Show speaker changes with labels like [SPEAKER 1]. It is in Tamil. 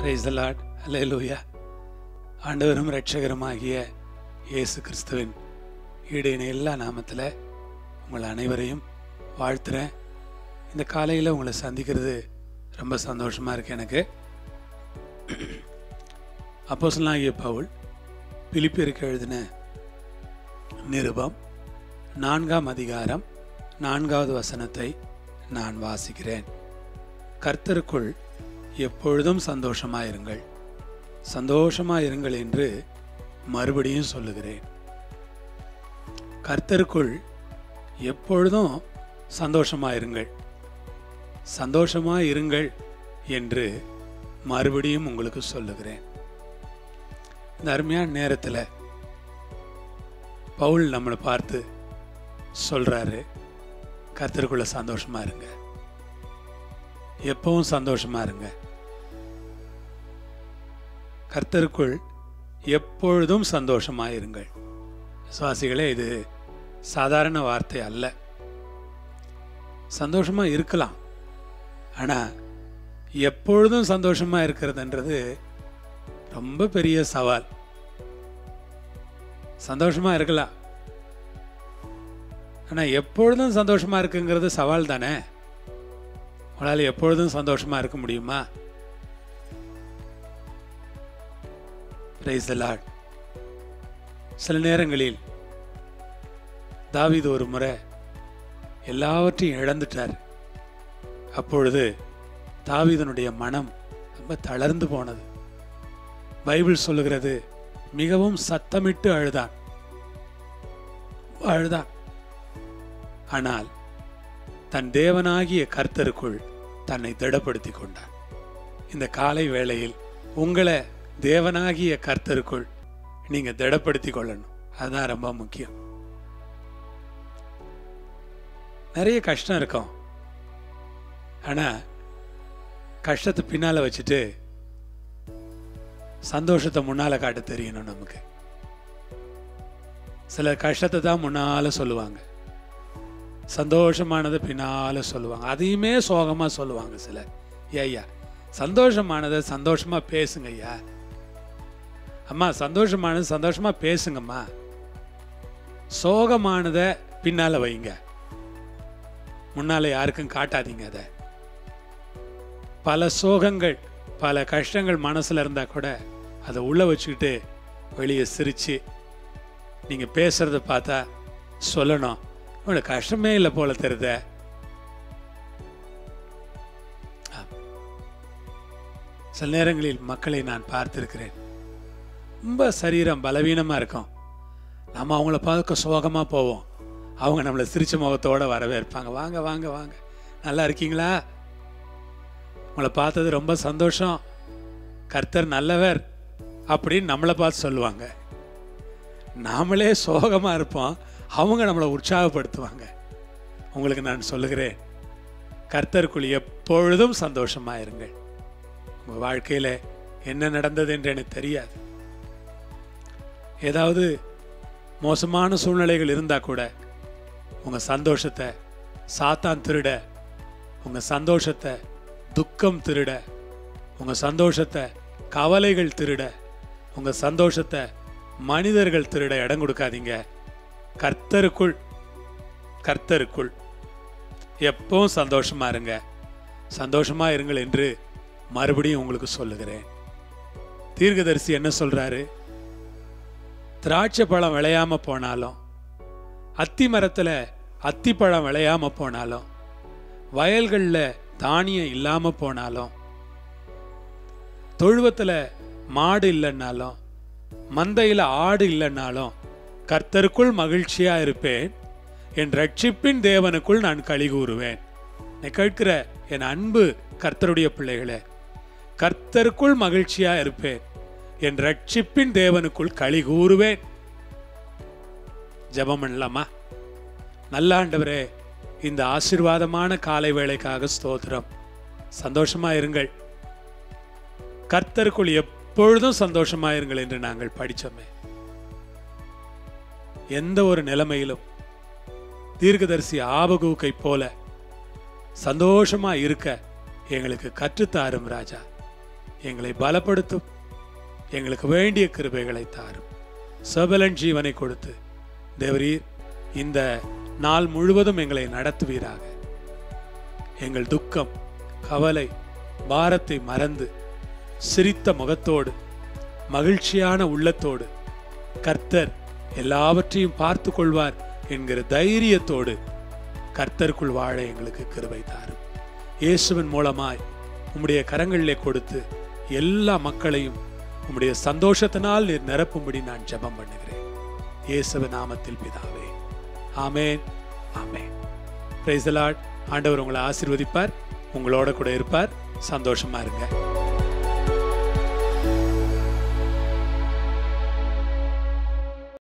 [SPEAKER 1] பிரைஸ் த லார்ட் அல்லேலூயா ஆண்டவரும் இரட்சகருமாகிய இயேசு கிறிஸ்துவின் ஈடின எல்லா நாமத்தில் உங்கள் அனைவரையும் வாழ்த்துறேன் இந்த காலையில் உங்களை சந்திக்கிறது ரொம்ப சந்தோஷமாக இருக்கு எனக்கு அப்போஸ்தலனாகிய பவுல் பிலிப்பியருக்கு எழுதின நிருபம் நான்காம் அதிகாரம் நான்காவது வசனத்தை நான் வாசிக்கிறேன் கர்த்தருக்குள் எப்பொழுதும் சந்தோஷமாயிருங்கள் சந்தோஷமாயிருங்கள் என்று மறுபடியும் சொல்லுகிறேன் கர்த்தருக்குள் எப்பொழுதும் சந்தோஷமாயிருங்கள் சந்தோஷமாயிருங்கள் என்று மறுபடியும் உங்களுக்கு சொல்லுகிறேன் இந்த அருமையான நேரத்தில் பவுல் நம்மளை பார்த்து சொல்றாரு கர்த்தருக்குள்ள சந்தோஷமா இருங்க எப்பவும் சந்தோஷமா இருங்க கர்த்தருக்குள் எப்பொழுதும் சந்தோஷமாயிருங்கள் சுவாசிகளே இது சாதாரண வார்த்தை அல்ல சந்தோஷமா இருக்கலாம் ஆனா எப்பொழுதும் சந்தோஷமா இருக்கிறதுன்றது ரொம்ப பெரிய சவால் சந்தோஷமா இருக்கலாம் ஆனா எப்பொழுதும் சந்தோஷமா இருக்குங்கிறது சவால் தானே உங்களால் எப்பொழுதும் சந்தோஷமா இருக்க முடியுமா பிரைஸ் லார்ட் சில நேரங்களில் தாவீது ஒரு முறை எல்லாவற்றையும் இழந்துட்டார் அப்பொழுது தாவீதனுடைய மனம் ரொம்ப தளர்ந்து போனது பைபிள் சொல்லுகிறது மிகவும் சத்தமிட்டு அழுதான் அழுதான் ஆனால் தன் தேவனாகிய கர்த்தருக்குள் தன்னை திடப்படுத்திக் கொண்டான் இந்த காலை வேளையில் உங்களை தேவனாகிய கர்த்தருக்குள் நீங்க திடப்படுத்திக் கொள்ளணும் அதுதான் ரொம்ப முக்கியம் நிறைய கஷ்டம் இருக்கும் ஆனா கஷ்டத்தை பின்னால வச்சுட்டு சந்தோஷத்தை முன்னால காட்ட தெரியணும் நமக்கு சில கஷ்டத்தை தான் முன்னால சொல்லுவாங்க சந்தோஷமானதை பின்னால சொல்லுவாங்க அதையுமே சோகமா சொல்லுவாங்க சிலர் ஐயா சந்தோஷமானதை சந்தோஷமா பேசுங்க ஐயா அம்மா சந்தோஷமானது சந்தோஷமா பேசுங்கம்மா சோகமானதை பின்னால வைங்க முன்னால யாருக்கும் காட்டாதீங்க அதை பல சோகங்கள் பல கஷ்டங்கள் மனசுல இருந்தா கூட அதை உள்ள வச்சுக்கிட்டு வெளியே சிரிச்சு நீங்க பேசுறத பார்த்தா சொல்லணும் உங்களுக்கு கஷ்டமே இல்லை போல தெரியுத சில நேரங்களில் மக்களை நான் பார்த்திருக்கிறேன் ரொம்ப சரீரம் பலவீனமா இருக்கும் நம்ம அவங்கள பார்க்க சோகமா போவோம் அவங்க நம்மளை சிரிச்ச முகத்தோட வரவேற்பாங்க வாங்க வாங்க வாங்க நல்லா இருக்கீங்களா உங்களை பார்த்தது ரொம்ப சந்தோஷம் கர்த்தர் நல்லவர் அப்படின்னு நம்மளை பார்த்து சொல்லுவாங்க நாமளே சோகமா இருப்போம் அவங்க நம்மளை உற்சாகப்படுத்துவாங்க உங்களுக்கு நான் சொல்லுகிறேன் கர்த்தருக்குள் எப்பொழுதும் சந்தோஷமா இருங்கள் உங்க வாழ்க்கையில என்ன நடந்தது என்று எனக்கு தெரியாது ஏதாவது மோசமான சூழ்நிலைகள் இருந்தா கூட உங்க சந்தோஷத்தை சாத்தான் திருட உங்க சந்தோஷத்தை துக்கம் திருட உங்க சந்தோஷத்தை கவலைகள் திருட உங்க சந்தோஷத்தை மனிதர்கள் திருட இடம் கொடுக்காதீங்க கர்த்தருக்குள் கர்த்தருக்குள் எப்பவும் சந்தோஷமா இருங்க சந்தோஷமா இருங்கள் என்று மறுபடியும் உங்களுக்கு சொல்லுகிறேன் தீர்க்கதரிசி என்ன சொல்றாரு திராட்சை பழம் விளையாம போனாலும் அத்தி மரத்துல அத்திப்பழம் விளையாம போனாலும் வயல்களில் தானியம் இல்லாம போனாலும் தொழுவத்துல மாடு இல்லைன்னாலும் மந்தையில ஆடு இல்லைன்னாலும் கர்த்தருக்குள் மகிழ்ச்சியா இருப்பேன் என் ரட்சிப்பின் தேவனுக்குள் நான் களி கூறுவேன் நீ கேட்கிற என் அன்பு கர்த்தருடைய பிள்ளைகளே கர்த்தருக்குள் மகிழ்ச்சியா இருப்பேன் என் ரட்சிப்பின் தேவனுக்குள் களி கூறுவேன் ஜெபம் பண்ணலாமா நல்ல ஆண்டவரே இந்த ஆசிர்வாதமான காலை வேளைக்காக ஸ்தோத்திரம் சந்தோஷமா இருங்கள் கர்த்தருக்குள் எப்பொழுதும் சந்தோஷமா இருங்கள் என்று நாங்கள் படிச்சோமே எந்த ஒரு நிலைமையிலும் தீர்க்கதரிசி ஆபகூக்கை போல சந்தோஷமா இருக்க எங்களுக்கு கற்றுத்தாரும் ராஜா எங்களை பலப்படுத்தும் எங்களுக்கு வேண்டிய கிருபைகளை தாரும் சபலன் ஜீவனை கொடுத்து தேவரீர் இந்த நாள் முழுவதும் எங்களை நடத்துவீராக எங்கள் துக்கம் கவலை பாரத்தை மறந்து சிரித்த முகத்தோடு மகிழ்ச்சியான உள்ளத்தோடு கர்த்தர் எல்லாவற்றையும் பார்த்து கொள்வார் என்கிற தைரியத்தோடு கர்த்தருக்குள் வாழ எங்களுக்கு கிருபை தாரும் இயேசுவின் மூலமாய் உம்முடைய கரங்களிலே கொடுத்து எல்லா மக்களையும் உம்முடைய சந்தோஷத்தினால் நீர் நிரப்பும்படி நான் ஜெபம் பண்ணுகிறேன் இயேசுவின் நாமத்தில் பிதாவே ஆமென் ஆமென் பிரைஸ் ஆண்டவர் உங்களை ஆசீர்வதிப்பார் உங்களோட கூட இருப்பார் சந்தோஷமா இருங்க